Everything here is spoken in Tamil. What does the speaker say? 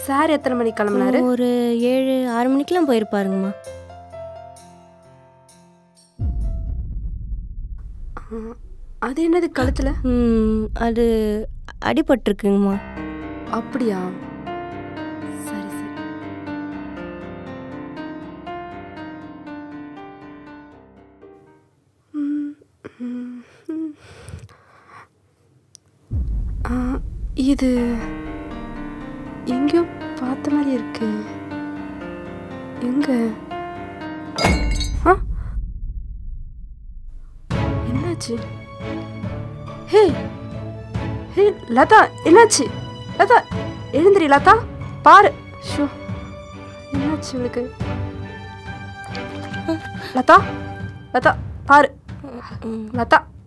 சார் எத்தனை மணிக்கு கிளம்புனாரு ஒரு ஏழு ஆறு மணிக்கெலாம் போயிருப்பாருங்கம்மா ஆ, அது என்னது கழுத்துல ம், அது அடிபட்டிருக்குங்கம்மா அப்படியா சரி சரி ம், ம், ம். ஆ, இது எங்கேயோ பார்த்த மாதிரி இருக்கு எங்க ஆ என்னாச்சு ஹே ஹே லதா என்னாச்சு லதா எழுந்திரி லதா பாரு ஷோ என்னாச்சு உனக்கு லதா லதா பாரு ம். லதா